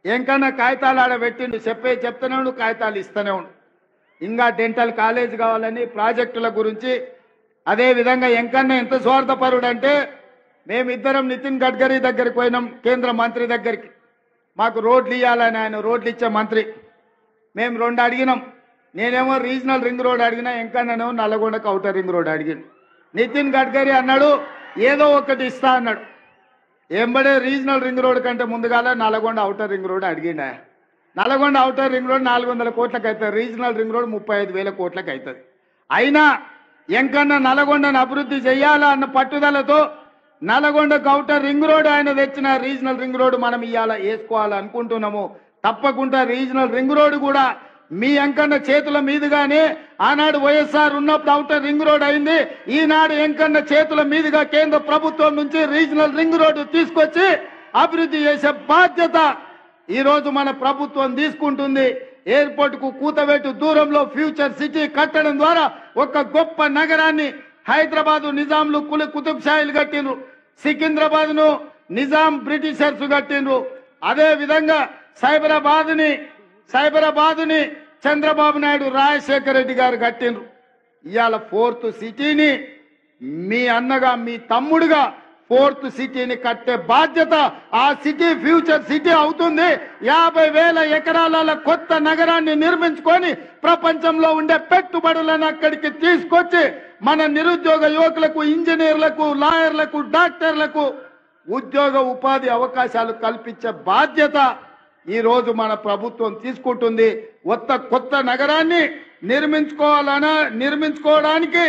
ఎంకన్నా కాగితాలు ఆడ పెట్టిండు చెప్పే చెప్తూనే ఉండు కాగితాలు ఇస్తూనే ఉండు ఇంకా డెంటల్ కాలేజ్ కావాలని ప్రాజెక్టుల గురించి అదే విధంగా ఎంకన్నా ఎంత స్వార్థపరుడు అంటే మేమిద్దరం నితిన్ గడ్కరీ దగ్గరికి పోయినాం కేంద్ర మంత్రి దగ్గరికి మాకు రోడ్లు ఇవ్వాలని ఆయన రోడ్లు ఇచ్చే మంత్రి మేము రెండు అడిగినాం నేనేమో రీజనల్ రింగ్ రోడ్ అడిగినా ఎంకన్నానేమో నల్లగొండకు అవుటర్ రింగ్ రోడ్ అడిగాను నితిన్ గడ్కరీ అన్నాడు ఏదో ఒకటి ఇస్తా అన్నాడు ఎంబడే రీజనల్ రింగ్ రోడ్ కంటే ముందుగాల నల్గొండ అవుటర్ రింగ్ రోడ్ అడిగిండ నల్గొండ అవుటర్ రింగ్ రోడ్ నాలుగు వందల కోట్లకు అవుతుంది రీజనల్ రింగ్ రోడ్ ముప్పై ఐదు వేల కోట్లకు అవుతుంది అయినా ఎంకన్నా నల్గొండను అభివృద్ధి చేయాలా అన్న పట్టుదలతో నల్గొండకు అవుటర్ రింగ్ రోడ్ ఆయన తెచ్చిన రీజనల్ రింగ్ రోడ్ మనం ఇవాళ వేసుకోవాలనుకుంటున్నాము తప్పకుండా రీజనల్ రింగ్ రోడ్ కూడా మీ ఎంకన్న చేతుల మీదుగానే ఆనాడు వైఎస్ఆర్ ఉన్నప్పుడు అవుటర్ రింగ్ రోడ్ అయింది ఈనాడు ఎంకన్న చేతుల మీదుగా కేంద్ర ప్రభుత్వం నుంచి రీజనల్ రింగ్ రోడ్డు తీసుకొచ్చి అభివృద్ధి చేసే బాధ్యత ఈ రోజు మన ప్రభుత్వం తీసుకుంటుంది ఎయిర్పోర్ట్ కు కూతవేటు దూరంలో ఫ్యూచర్ సిటీ కట్టడం ద్వారా ఒక గొప్ప నగరాన్ని హైదరాబాద్ నిజాంలు కులి కుతుబ్ షాయిలు కట్టిండ్రు సికింద్రాబాద్ ను నిజాం బ్రిటిషర్స్ కట్టిండ్రు అదే విధంగా సైబరాబాద్ ని సైబరాబాద్ ని చంద్రబాబు నాయుడు రాజశేఖర రెడ్డి గారు కట్టిండ్రు ఇవాళ ఫోర్త్ సిటీని మీ అన్నగా మీ తమ్ముడుగా ఫోర్త్ సిటీని కట్టే బాధ్యత ఆ సిటీ ఫ్యూచర్ సిటీ అవుతుంది యాభై వేల ఎకరాల కొత్త నగరాన్ని నిర్మించుకొని ప్రపంచంలో ఉండే పెట్టుబడులను అక్కడికి తీసుకొచ్చి మన నిరుద్యోగ యువకులకు ఇంజనీర్లకు లాయర్లకు డాక్టర్లకు ఉద్యోగ ఉపాధి అవకాశాలు కల్పించే బాధ్యత ఈ రోజు మన ప్రభుత్వం తీసుకుంటుంది కొత్త కొత్త నగరాన్ని నిర్మించుకోవాలనా నిర్మించుకోవడానికి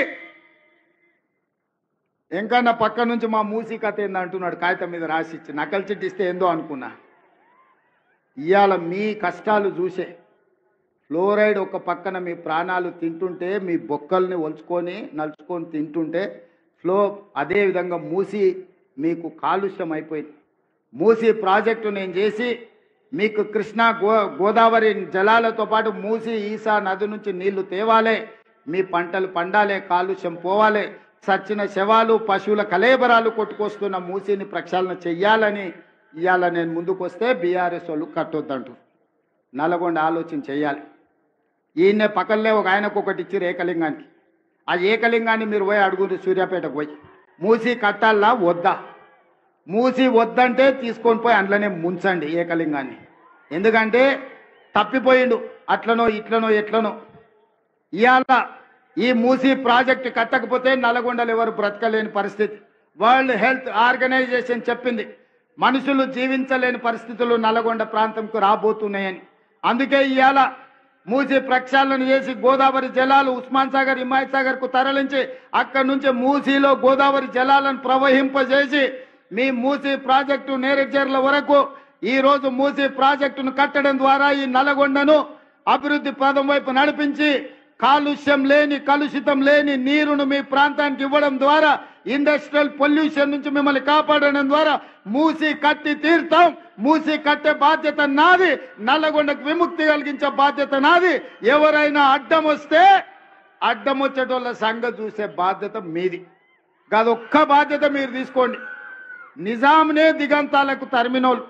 ఎంకన్నా పక్క నుంచి మా మూసి కథ ఏంది అంటున్నాడు కాగితం మీద రాసిచ్చి నకలు చిట్టిస్తే ఏందో అనుకున్నా ఇవాళ మీ కష్టాలు చూసే ఫ్లోరైడ్ ఒక పక్కన మీ ప్రాణాలు తింటుంటే మీ బొక్కల్ని ఒలుచుకొని నలుచుకొని తింటుంటే ఫ్లో అదే విధంగా మూసి మీకు కాలుష్యం అయిపోయింది మూసి ప్రాజెక్టు నేను చేసి మీకు కృష్ణా గో గోదావరి జలాలతో పాటు మూసి ఈసా నది నుంచి నీళ్లు తేవాలే మీ పంటలు పండాలే కాలుష్యం పోవాలే సచ్చిన శవాలు పశువుల కలేబరాలు కొట్టుకొస్తున్న మూసిని ప్రక్షాళన చెయ్యాలని ఇవాళ నేను ముందుకు వస్తే బీఆర్ఎస్ వాళ్ళు కట్టొద్దంటారు నల్గొండ ఆలోచన చేయాలి ఈయన పక్కనే ఒక ఆయనకు ఒకటి ఇచ్చి ఏకలింగానికి ఆ ఏకలింగాన్ని మీరు పోయి అడుగురు సూర్యాపేటకు పోయి మూసి కట్టాలా వద్దా మూసి వద్దంటే తీసుకొని పోయి అందులోనే ముంచండి ఏకలింగాన్ని ఎందుకంటే తప్పిపోయిండు అట్లనో ఇట్లనో ఎట్లనో ఇవాళ ఈ మూసి ప్రాజెక్ట్ కట్టకపోతే నల్గొండలు ఎవరు బ్రతకలేని పరిస్థితి వరల్డ్ హెల్త్ ఆర్గనైజేషన్ చెప్పింది మనుషులు జీవించలేని పరిస్థితులు నల్గొండ ప్రాంతంకు రాబోతున్నాయని అందుకే ఇవాళ మూసి ప్రక్షాళన చేసి గోదావరి జలాలు ఉస్మాన్ సాగర్ హిమాయత్ సాగర్ కు తరలించి అక్కడి నుంచి మూసీలో గోదావరి జలాలను ప్రవహింపజేసి మీ మూసి ప్రాజెక్టు నేరేడ్చర్ల వరకు ఈ రోజు మూసి ప్రాజెక్టును కట్టడం ద్వారా ఈ నల్గొండను అభివృద్ధి పదం వైపు నడిపించి కాలుష్యం లేని కలుషితం లేని నీరును మీ ప్రాంతానికి ఇవ్వడం ద్వారా ఇండస్ట్రియల్ పొల్యూషన్ నుంచి మిమ్మల్ని కాపాడడం ద్వారా మూసి కట్టి తీరుతాం మూసి కట్టే బాధ్యత నాది నల్లగొండకు విముక్తి కలిగించే బాధ్యత నాది ఎవరైనా అడ్డం వస్తే అడ్డం వచ్చేటోళ్ళ సంగతి చూసే బాధ్యత మీది ఒక్క బాధ్యత మీరు తీసుకోండి నిజాంనే దిగంతాలకు తరిమినోళ్ళు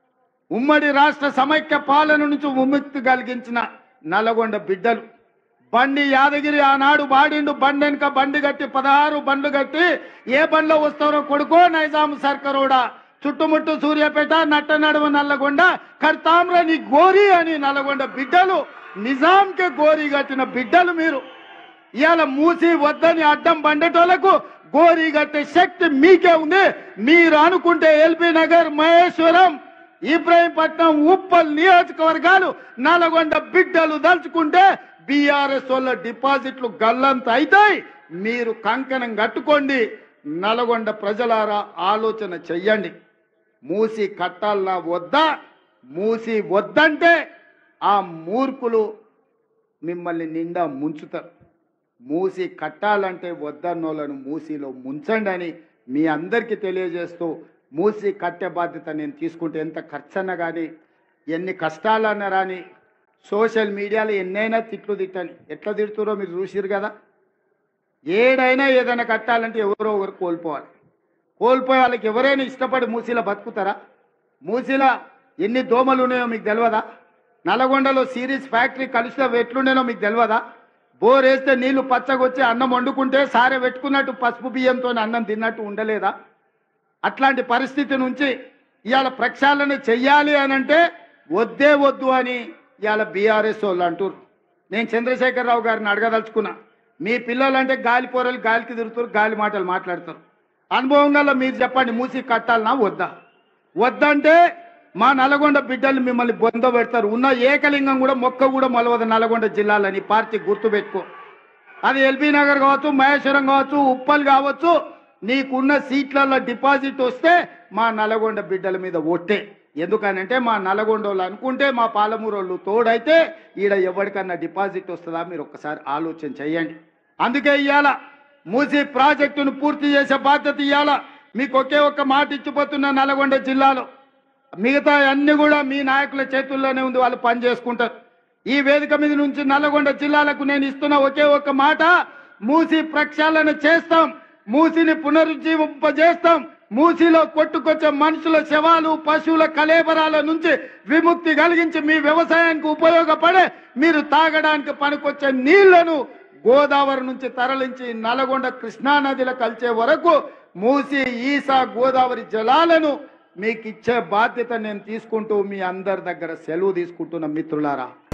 ఉమ్మడి రాష్ట్ర సమైక్య పాలన నుంచి విముక్తి కలిగించిన నల్గొండ బిడ్డలు బండి యాదగిరి ఆనాడు బాడిండు బండి వెనుక బండి కట్టి పదహారు బండ్లు కట్టి ఏ బండ్లో వస్తారో కొడుకో నైజాం సర్కరోడా చుట్టుముట్టు సూర్యాపేట నట్ట నడుమ నల్లగొండ కర్తామ్ర నీ గోరి అని నల్లగొండ బిడ్డలు నిజాంకే గోరి కట్టిన బిడ్డలు మీరు ఇవాళ మూసి వద్దని అడ్డం బండేటోళ్లకు గోరి కట్టే శక్తి మీకే ఉంది మీరు అనుకుంటే ఎల్బీ నగర్ మహేశ్వరం ఇబ్రాహీంపట్నం ఉప్పల్ నియోజకవర్గాలు నల్గొండ బిడ్డలు దలుచుకుంటే బీఆర్ఎస్ వాళ్ళ డిపాజిట్లు గల్లంత అవుతాయి మీరు కంకణం కట్టుకోండి నల్గొండ ప్రజలారా ఆలోచన చెయ్యండి మూసి కట్టాలన్నా వద్దా మూసి వద్దంటే ఆ మూర్ఖులు మిమ్మల్ని నిండా ముంచుతారు మూసి కట్టాలంటే వద్దన్నోళ్ళను మూసిలో ముంచండి అని మీ అందరికీ తెలియజేస్తూ మూసి కట్టే బాధ్యత నేను తీసుకుంటే ఎంత ఖర్చన్నా కానీ ఎన్ని కష్టాలన్నా రాని సోషల్ మీడియాలో ఎన్నైనా తిట్లు తిట్టని ఎట్లా తిడుతురో మీరు చూసిరు కదా ఏడైనా ఏదైనా కట్టాలంటే ఎవరో ఒకరు కోల్పోవాలి కోల్పోయే వాళ్ళకి ఎవరైనా ఇష్టపడి మూసీలో బతుకుతారా మూసీలో ఎన్ని దోమలు ఉన్నాయో మీకు తెలియదా నల్గొండలో సిరీస్ ఫ్యాక్టరీ కలిస్తే ఎట్లుండేనో మీకు తెలియదా బోర్ వేస్తే నీళ్లు పచ్చగొచ్చి అన్నం వండుకుంటే సారె పెట్టుకున్నట్టు పసుపు బియ్యంతో అన్నం తిన్నట్టు ఉండలేదా అట్లాంటి పరిస్థితి నుంచి ఇవాళ ప్రక్షాళన చెయ్యాలి అని అంటే వద్దే వద్దు అని ఇవాళ బీఆర్ఎస్ వాళ్ళు అంటారు నేను చంద్రశేఖరరావు గారిని అడగదలుచుకున్నా మీ పిల్లలంటే గాలి పోరలు గాలికి తిరుగుతారు గాలి మాటలు మాట్లాడతారు అనుభవం గల మీరు చెప్పండి మూసి కట్టాలనా వద్దా వద్దంటే మా నల్గొండ బిడ్డలు మిమ్మల్ని బొంద పెడతారు ఉన్న ఏకలింగం కూడా మొక్క కూడా మొలవదు నల్గొండ జిల్లాలని పార్టీ గుర్తుపెట్టుకో అది ఎల్బీ నగర్ కావచ్చు మహేశ్వరం కావచ్చు ఉప్పల్ కావచ్చు నీకున్న సీట్లలో డిపాజిట్ వస్తే మా నల్గొండ బిడ్డల మీద ఒట్టే ఎందుకనంటే మా నల్గొండ వాళ్ళు అనుకుంటే మా పాలమూరు వాళ్ళు తోడైతే ఈడ ఎవరికన్నా డిపాజిట్ వస్తుందా మీరు ఒక్కసారి ఆలోచన చేయండి అందుకే ఇవాళ మూసి ప్రాజెక్టును పూర్తి చేసే బాధ్యత ఇవాళ మీకు ఒకే ఒక్క మాట ఇచ్చిపోతున్న నల్గొండ జిల్లాలో మిగతా అన్ని కూడా మీ నాయకుల చేతుల్లోనే ఉంది వాళ్ళు పని చేసుకుంటారు ఈ వేదిక మీద నుంచి నల్లగొండ జిల్లాలకు నేను ఇస్తున్న ఒకే ఒక్క మాట మూసి ప్రక్షాళన చేస్తాం మూసిని పునరుజ్జీవింపజేస్తాం మూసిలో కొట్టుకొచ్చే మనుషుల శవాలు పశువుల కలేబరాల నుంచి విముక్తి కలిగించి మీ వ్యవసాయానికి ఉపయోగపడే మీరు తాగడానికి పనికొచ్చే నీళ్లను గోదావరి నుంచి తరలించి నల్గొండ కృష్ణా నదిలో కలిసే వరకు మూసి ఈసా గోదావరి జలాలను మీకు ఇచ్చే బాధ్యత నేను తీసుకుంటూ మీ అందరి దగ్గర సెలవు తీసుకుంటున్న మిత్రులారా